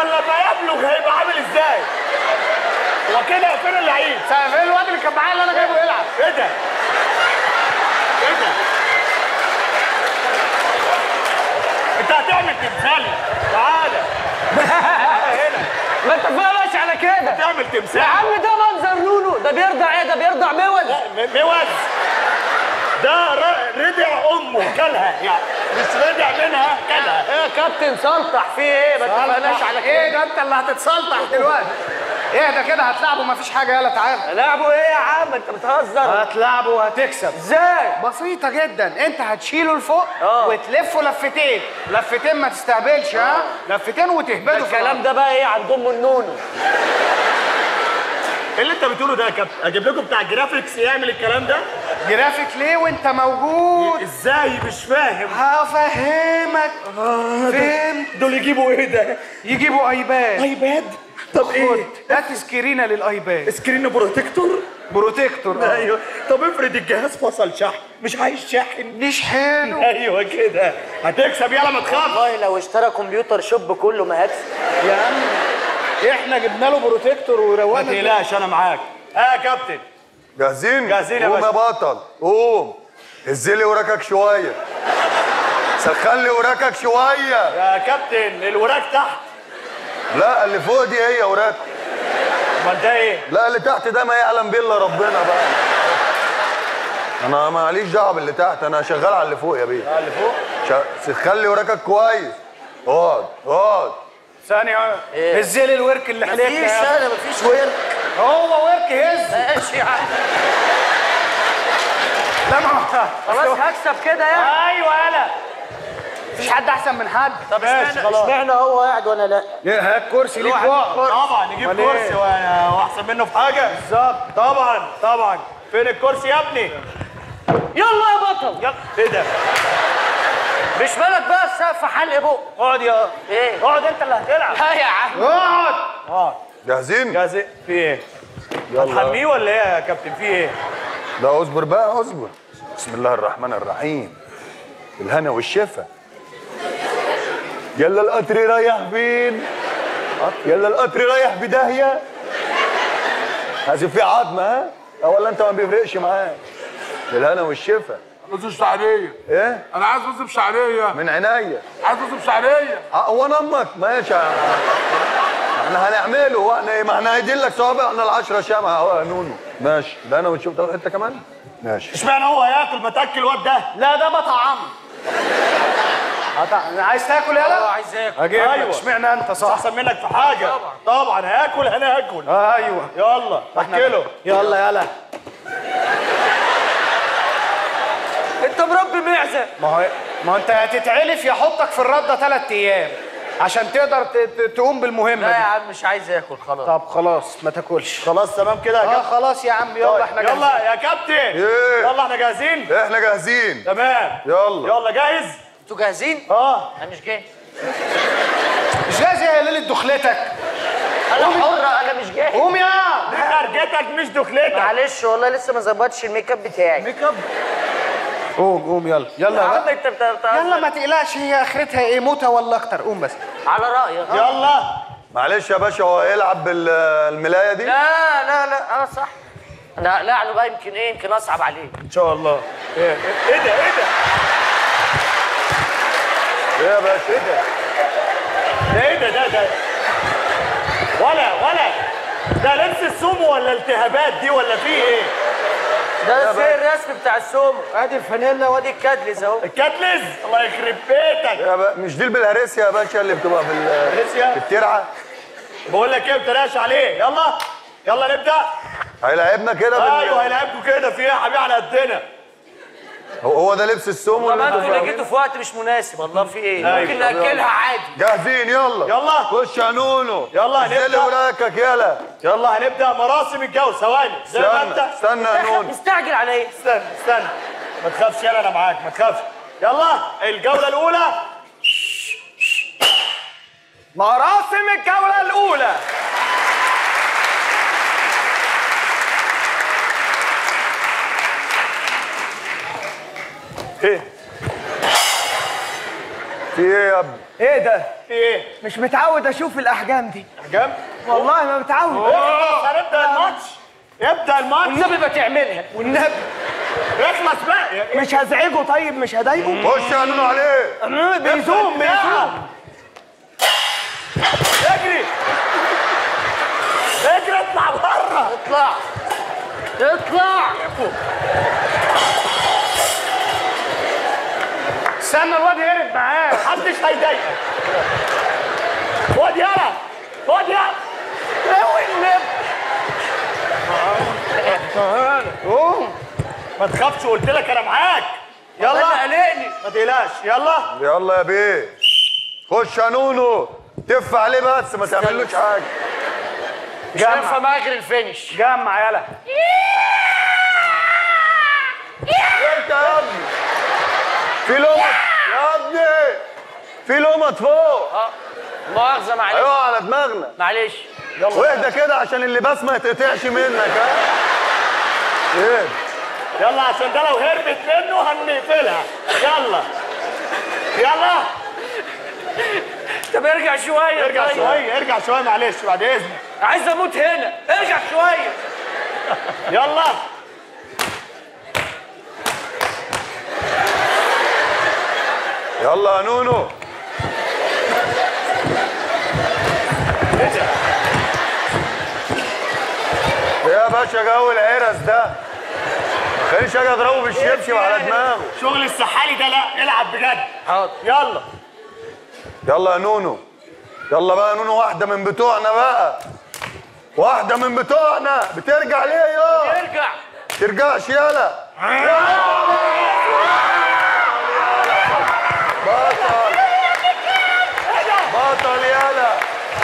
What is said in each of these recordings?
امال لما يبلغ هيبقى عامل ازاي هو كده فين اللعيب فين الواد اللي كان معايا اللي انا جايبه يلعب ايه ده ايه ده انت هتعمل تمثال تعالى هنا ما اتفقناش على كده تعمل يا تمثال عم ده منظر نونو ده بيرضع ايه ده بيرضع موز م- موز ده ر- رضع امه كلها يعني مش رضع منها كلها ايه يا كابتن سلطح في ايه ما اتفقناش على ايه كده ده انت اللي هتتسلطح دلوقتي ايه ده كده هتلعبوا مفيش حاجه يلا تعالى لعبوا ايه يا عم انت بتهزر هتلعبوا وهتكسب ازاي بسيطة جدا انت هتشيله لفوق اه. وتلفه لفتين لفتين ما تستهبلش ها لفتين وتهبده في الكلام ده بقى ايه عند ام النونو ايه اللي انت بتقوله ده يا كابتن اجيب لكم بتاع جرافيكس يعمل الكلام ده الأرض. جرافيك ليه وانت موجود ازاي مش فاهم هفهمك فهمت دول يجيبوا ايه ده يجيبوا ايباد ايباد طب خد ايه ده تسكرينه للايباد سكرين بروتكتور بروتكتور اه. ايوه طب افرض الجهاز فصل شحن مش عايز شاحن مش حلو ايوه كده هتكسب يلا ما تخافش والله لو اشترى كمبيوتر شوب كله ما هكسب يا عم احنا جبنا له بروتكتور ما وروقنا تقلقش انا معاك اه يا كابتن جاهزين؟ جاهزين يا قوم باشا. يا بطل قوم هزلي وراكك شوية سخن لي وراكك شوية يا كابتن الوراك تحت لا اللي فوق دي هي وراك ما ده ايه لا اللي تحت ده ما يعلم بيه الا ربنا بقى انا ماليش دعوه باللي تحت انا شغال على اللي فوق يا بيه اللي فوق شا- سخن لي وراكك كويس اقعد اقعد ثانية ايه؟ هزلي الورك اللي حليك مفيش انا مفيش ورك هو ورك هز ماشي يا عم لا ما خلاص هكسب كده يعني ايوه يلا مفيش حد احسن من حد طب ماشي، اشمعنى خلاص. اشمعنى هو قاعد وانا لا ايه هات كرسي ليك روح واقف هات طبعا نجيب أمال إيه؟ كرسي وانا واحسن منه في حاجه بالظبط طبعا طبعا فين الكرسي يا ابني يلا يا بطل يلا ايه ده مش بالك بقى السقف حلق بق اقعد يا ايه اقعد انت اللي هتلعب ها يا عم اقعد اه جاهزين؟ جاهز في ايه هتحميه ولا ايه يا كابتن في ايه لا اصبر بقى اصبر بسم الله الرحمن الرحيم الهنا والشفا يلا القطر رايح فين يلا القطر رايح بداهيه لازم في عظمه ها أه ولا انت ما بيفرقش معاك الهنا والشفا رز شعريه ايه انا عايز رز بشعريه من عينيا عايز رز بشعريه أه، هو انا امك ماشي احنا هنعمله هو احنا ايه ما احنا هيدين لك صوابعنا العشرة شمعة اهو يا نونو ماشي ده انا ونشوف طب انت كمان ماشي اشمعنى هو هياكل ما تاكل الواد ده لا ده بطعم انا عايز تاكل اه يلا عايز اكل اجيب أيوة. ايوه اشمعنى انت صح احسن منك في حاجه طبعا طبعا هياكل انا هاكل آه، ايوه يلا اكله يلا يلا انت مربي معزه ما هو ما هو انت هتتعلف يحطك في الرده ثلاث ايام عشان تقدر ت- ت- تقوم بالمهمه لا يا دي عم مش عايز اكل خلاص طب خلاص ما تاكلش خلاص تمام كده يا اه كابتن خلاص يا عم يلا احنا جاهزين. يلا يا كابتن إيه؟ يلا احنا جاهزين احنا جاهزين تمام يلا يلا جاهز انتوا جاهزين؟ اه انا مش جاهز مش جاهز يا ليله دخلتك انا حرة انا مش جاهز قوم يا دي خرجتك مش دخلتك معلش والله لسه ما ظبطش الميك اب بتاعي ميك اب قوم قوم يلا يا يلا عم انت بتهزر يلا ما تقلقش هي اخرتها ايه موتة ولا اكتر قوم بس على رايك ها؟ يلا معلش يا باشا هو يلعب بالملايه دي لا لا لا اه صح انا لعنه بقى يمكن ايه يمكن اصعب عليه ان شاء الله ايه ايه ده ايه ده ايه يا باشا ايه ده ده ايه ده ده ده ولا ولا ده لبس السومو ولا التهابات دي ولا في ايه ده زي الرسم بتاع السومو ادي الفانيلا وادي الكادلز اهو الكاتلز الله يخرب بيتك يا با... مش دي البلهارسيا يا باشا اللي بتبقى في ال- ريسيا في الترعه بقول لك ايه ما بتريقش عليه يلا يلا نبدا هيلاعبنا كده بال- ايوه هيلعبكوا كده في ايه يا حبيبي على قدنا هو هو ده لبس السومو طب اللي انتوا انتوا اللي جيتوا في وقت مش مناسب والله في ايه أيوة. ممكن ناكلها عادي جاهزين يلا يلا. خش يا نونو يلا نزل هنبدأ. وراكك يلا يلا هنبدا مراسم الجو ثواني زي ما انت استنى استنى يا نونو مستعجل على ايه استنى استنى ما تخافش يلا انا معاك ما تخافش يلا الجوله الاولى مراسم الجولة الأولى ايه في ايه يا ابني إيه ده؟ في ايه؟ مش متعود اشوف الاحجام دي احجام؟ والله ما متعود اخلص هنبدا الماتش ابدا الماتش والنبي ما تعملها والنبي اخلص بقى مش هزعجه طيب مش هضايقه خش يا نونو عليه بيزوم بيزوم اجري اجري اطلع بره اطلع اطلع استنى الواد هرب معاه محدش هيضايقك خد يلا خد يلا ما تخافش قلت لك انا معاك يلا يلا قلقني ما تقلقش يلا يلا يا بيه خش يا نونو تف عليه بس ما تعملوش حاجه مش هينفع معاك غير الفينش جمع يلا انت يا ابني في لقمه يا ابني في لقمه فوق مؤاخذة معلش ايوه على دماغنا معلش واهدى كده عشان اللباس ما يتقطعش منك ها ايه يلا عشان ده لو هربت منه هنقفلها يلا يلا طب ارجع شوية ارجع طيب. شويه ارجع شويه معلش بعد اذنك عايز اموت هنا ارجع شوية يلا يلا يا نونو ايه يا باشا جو العرس ده ما خليش اجي اضربه بالشبشب على دماغه شغل السحالي ده لا العب بجد حاضر يلا يلا يا نونو يلا بقى يا نونو واحده من بتوعنا بقى واحده من بتوعنا بترجع ليه يا ارجع ترجعش يلا بطل بطل يلا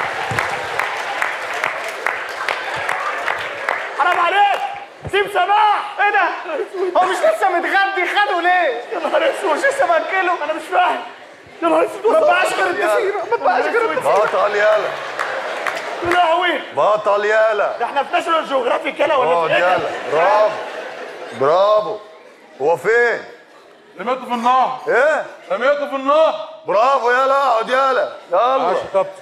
حرام عليك سيب سماح ايه ده هو مش لسه متغدي خده ليه يا نهار اسود مش لسه ماكله انا مش فاهم يا نهار اسود ما بقاش غير الضفيره ما بقاش غير الضفيره بطل يلا يا لهوي بطل يلا ده احنا في ناشونال جيوغرافي كده ولا اقعد في ايه ده؟ يلا برافو برافو هو فين؟ رميته في النار ايه؟ رميته في النار برافو يلا اقعد يلا يلا ماشي طب